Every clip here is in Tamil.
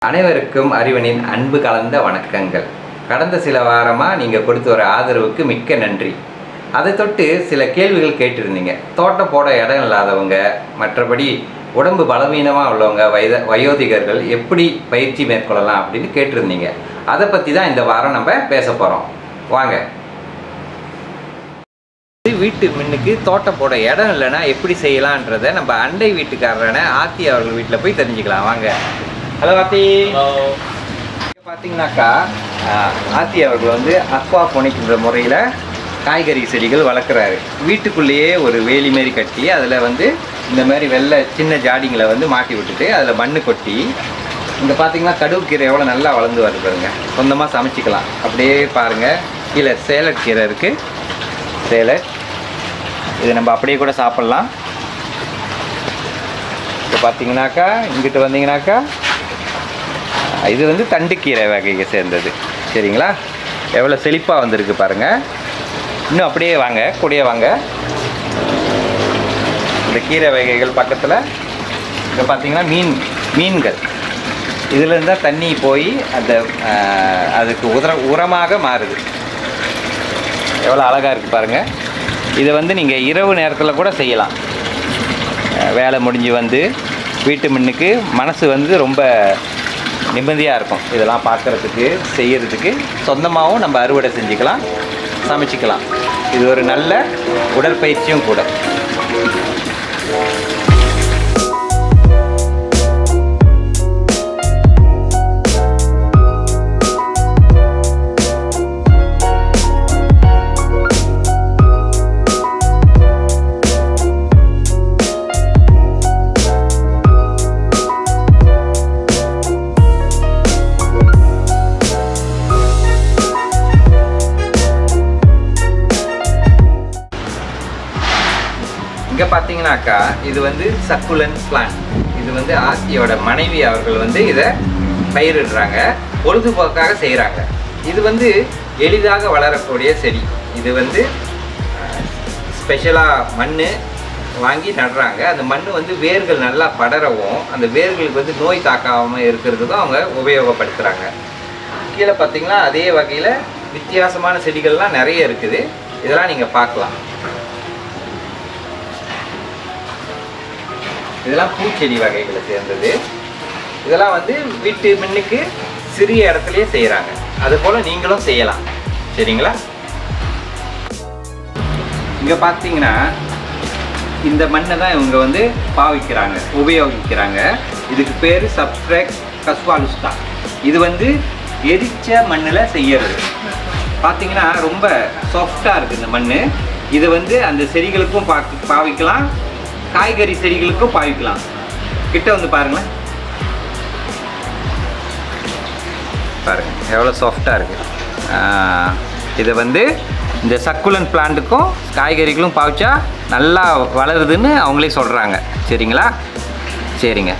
அனைவருக்கும் அறிவனின் அன்பு கலந்த வணக்கங்கள் கடந்த சில வாரமாக நீங்கள் கொடுத்த ஒரு ஆதரவுக்கு மிக்க நன்றி அதை தொட்டு சில கேள்விகள் கேட்டிருந்தீங்க தோட்டம் போட இடம் இல்லாதவங்க மற்றபடி உடம்பு பலவீனமாக உள்ளவங்க வயத வயோதிகர்கள் எப்படி பயிற்சி மேற்கொள்ளலாம் அப்படின்னு கேட்டிருந்தீங்க அதை பற்றி தான் இந்த வாரம் நம்ம பேச போகிறோம் வாங்க வீட்டு முன்னுக்கு தோட்டம் போட இடம் இல்லைன்னா எப்படி செய்யலான்றதை நம்ம அண்டை வீட்டுக்காரரான ஆத்தி அவர்கள் வீட்டில் போய் தெரிஞ்சுக்கலாம் வாங்க ஹலோ ஆத்தி இங்க பார்த்தீங்கன்னாக்கா ஆஹ், ஆத்தி அவர்கள் வந்து அக்வா பொனிக்கின்ற முறையில் காய்கறி செடிகள் வளர்க்குறாரு வீட்டுக்குள்ளேயே ஒரு வேலி மாரி கட்டி அதில் வந்து இந்த மாதிரி வெள்ளை சின்ன ஜாடிங்களை வந்து மாட்டி விட்டுட்டு அதில் மண்ணு கொட்டி இங்கே பார்த்தீங்கன்னா கடுகு கீரை எவ்வளோ நல்லா வளர்ந்து வருது பாருங்க சொந்தமாக சமைச்சிக்கலாம் அப்படியே பாருங்கள் கீழே சேலட் கீரை இருக்குது சேலட் இது நம்ம அப்படியே கூட சாப்பிட்லாம் இப்போ பார்த்தீங்கன்னாக்கா இங்கிட்டு வந்தீங்கன்னாக்கா இது வந்து தண்டுக்கீரை வகையை சேர்ந்தது சரிங்களா எவ்வளோ செழிப்பாக வந்திருக்கு பாருங்கள் இன்னும் அப்படியே வாங்க கூடயே வாங்க இந்த கீரை வகைகள் பக்கத்தில் இங்கே பார்த்தீங்கன்னா மீன் மீன்கள் இதுலேருந்து தான் தண்ணி போய் அந்த ஆஹ், அதுக்கு உதர உரமாக மாறுது எவ்வளோ அழகாக இருக்குது பாருங்கள் இதை வந்து நீங்கள் இரவு நேரத்தில் கூட செய்யலாம் அஹ் வேலை முடிஞ்சு வந்து வீட்டு முன்னுக்கு மனசு வந்து ரொம்ப நிம்மதியாக இருக்கும் இதெல்லாம் பார்க்குறதுக்கு செய்யறதுக்கு சொந்தமாகவும் நம்ம அறுவடை செஞ்சுக்கலாம் சமைச்சிக்கலாம் இது ஒரு நல்ல உடற்பயிற்சியும் கூட இங்கே பார்த்தீங்கன்னாக்கா இது வந்து சக்குலன் பிளான் இது வந்து ஆத்தியோட மனைவி அவர்கள் வந்து இதை பயிரிடுறாங்க பொழுதுபோக்காக செய்கிறாங்க இது வந்து எளிதாக வளரக்கூடிய செடி இது வந்து ஸ்பெஷலாக மண் வாங்கி நடுறாங்க அந்த மண் வந்து வேர்கள் நல்லா படரவும் அந்த வேர்களுக்கு வந்து நோய் தாக்காமல் இருக்கிறதுக்கும் அவங்க உபயோகப்படுத்துகிறாங்க கீழே பார்த்தீங்கன்னா அதே வகையில் வித்தியாசமான செடிகள்லாம் நிறைய இருக்குது இதெல்லாம் நீங்கள் பார்க்கலாம் இதெல்லாம் பூச்செடி வகைகளை சேர்ந்தது இதெல்லாம் வந்து வீட்டு முன்னுக்கு சிறிய இடத்துலயே செய்கிறாங்க அது போல் நீங்களும் செய்யலாம் சரிங்களா இங்கே பார்த்தீங்கன்னா இந்த மண்ணை தான் இவங்க வந்து பாவிக்கிறாங்க உபயோகிக்கிறாங்க இதுக்கு பேர் சப்ஸ்ட்ராக் கஸ்வாலுஸ்டா இது வந்து எரிச்ச மண்ணில் செய்யறது பார்த்தீங்கன்னா ரொம்ப சாஃப்டாக இருக்குது இந்த மண் இதை வந்து அந்த செடிகளுக்கும் பா பாவிக்கலாம் காய்கறி செடிகளுக்கும் பாவிக்கலாம் கிட்ட வந்து பாருங்களேன் பாருங்க எவ்வளோ சாஃப்டாக இருக்குது இதை வந்து இந்த சக்குலன் பிளான்ட்டுக்கும் காய்கறிகளும் பாவிச்சா நல்லா வளருதுன்னு அவங்களே சொல்கிறாங்க சரிங்களா சரிங்க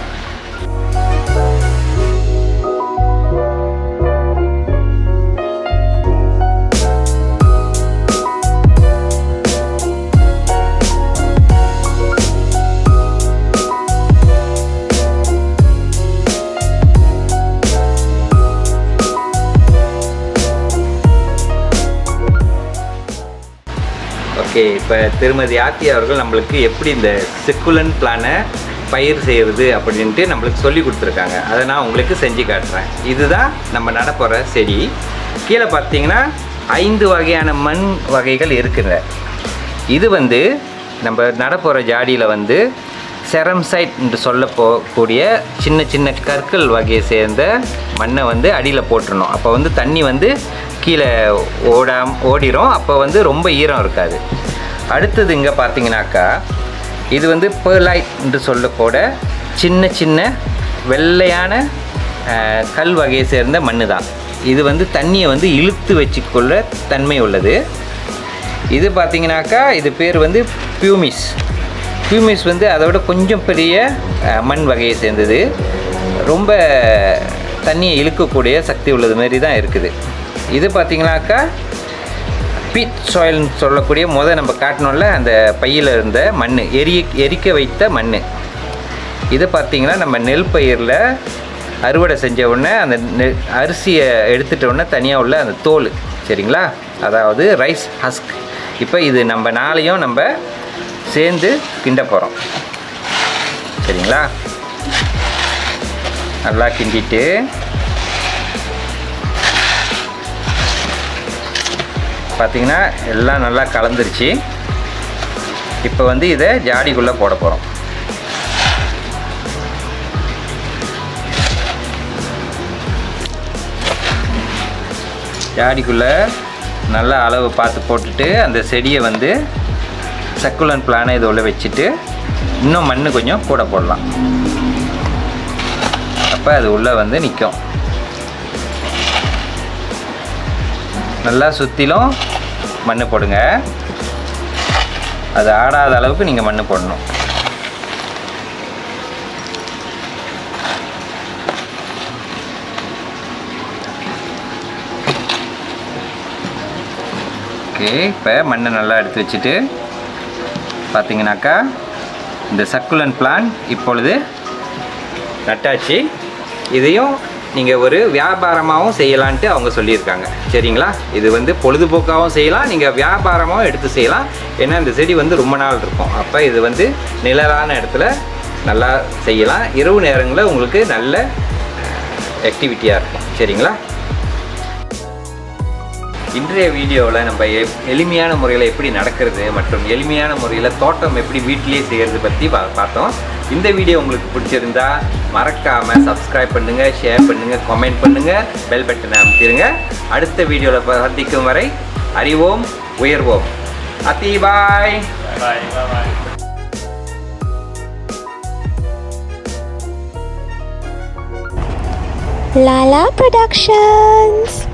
ஓகே இப்போ திருமதி ஆத்தி அவர்கள் நம்மளுக்கு எப்படி இந்த செக்குலன் பிளானை பயிர் செய்கிறது அப்படின்ட்டு நம்மளுக்கு சொல்லி கொடுத்துருக்காங்க அதை நான் உங்களுக்கு செஞ்சு காட்டுறேன் இதுதான் நம்ம நடப்போகிற செடி கீழே பார்த்தீங்கன்னா ஐந்து வகையான மண் வகைகள் இருக்குங்க இது வந்து நம்ம நடப்போகிற ஜாடியில் வந்து செரம்சைட் என்று சொல்ல போகக்கூடிய சின்ன சின்ன கற்கள் வகையை சேர்ந்த மண்ணை வந்து அடியில் போட்டுறணும் அப்போ வந்து தண்ணி வந்து கீழே ஓடாம ஓடிரும் அப்போ வந்து ரொம்ப ஈரம் இருக்காது அடுத்தது இங்கே பார்த்தீங்கன்னாக்கா இது வந்து பேர்லைட் என்று சொல்லக்கூட சின்ன சின்ன வெள்ளையான அஹ், கல் வகையை சேர்ந்த மண்ணு தான் இது வந்து தண்ணியை வந்து இழுத்து வச்சுக்கொள்ள தன்மை உள்ளது இது பார்த்தீங்கன்னாக்கா இது பேர் வந்து பியூமிஸ் பியூமிஸ் வந்து அதை விட கொஞ்சம் பெரிய அஹ், மண் வகையை சேர்ந்தது ரொம்ப தண்ணியை இழுக்கக்கூடிய சக்தி உள்ளது மாதிரி தான் இருக்குது இது பார்த்தீங்கன்னாக்கா பீட் சாயில்னு சொல்லக்கூடிய முத நம்ம காட்டினோம்ல அந்த பையில் இருந்த மண் எரிய எரிக்க வைத்த மண் இது பார்த்தீங்கன்னா நம்ம நெல் பயிரில் அறுவடை செஞ்ச உடனே அந்த நெ- அரிசியை எடுத்துட்ட உடனே தனியாக உள்ள அந்த தோல் சரிங்களா அதாவது ரைஸ் ஹஸ்க் இப்போ இது நம்ம நாளையும் நம்ம சேர்ந்து கிண்ட போகிறோம் சரிங்களா நல்லா கிண்டிட்டு பார்த்தீங்கன்னா எல்லாம் நல்லா கலந்துருச்சு இப்போ வந்து இதை ஜாடிக்குள்ளே போட போகிறோம் ஜாடிக்குள்ளே நல்ல அளவு பார்த்து போட்டுட்டு அந்த செடியை வந்து சக்குலன் பிளானை இது உள்ள வச்சுட்டு இன்னும் மண் கொஞ்சம் கூட போடலாம் அப்போ அது உள்ளே வந்து நிற்கும் நல்லா சுற்றிலும் மண் போடுங்க அது ஆடாத அளவுக்கு நீங்கள் மண் போடணும் ஓகே இப்போ மண்ணை நல்லா எடுத்து வச்சுட்டு பார்த்தீங்கன்னாக்கா இந்த சக்குலன் பிளான் இப்பொழுது நட்டாச்சு இதையும் நீங்கள் ஒரு வியாபாரமாகவும் செய்யலான்ட்டு அவங்க சொல்லியிருக்காங்க சரிங்களா இது வந்து பொழுதுபோக்காகவும் செய்யலாம் நீங்கள் வியாபாரமாகவும் எடுத்து செய்யலாம் ஏன்னா இந்த செடி வந்து ரொம்ப நாள் இருக்கும் அப்போ இது வந்து நிழலான இடத்துல நல்லா செய்யலாம் இரவு நேரங்களில் உங்களுக்கு நல்ல ஆக்டிவிட்டியாக இருக்கும் சரிங்களா இன்றைய வீடியோவில் நம்ம எ- எளிமையான முறையில் எப்படி நடக்கிறது மற்றும் எளிமையான முறையில் தோட்டம் எப்படி வீட்டிலேயே செய்கிறது பற்றி பா பார்த்தோம் இந்த வீடியோ உங்களுக்கு பிடிச்சிருந்தா மறக்காமல் சப்ஸ்கிரைப் பண்ணுங்கள் ஷேர் பண்ணுங்கள் கமெண்ட் பண்ணுங்கள் பெல் பட்டனை அமைத்திருங்க அடுத்த வீடியோவில் சந்திக்கும் வரை அறிவோம் உயர்வோம் அத்தி பாய் Bye bye. Bye bye. Lala Productions.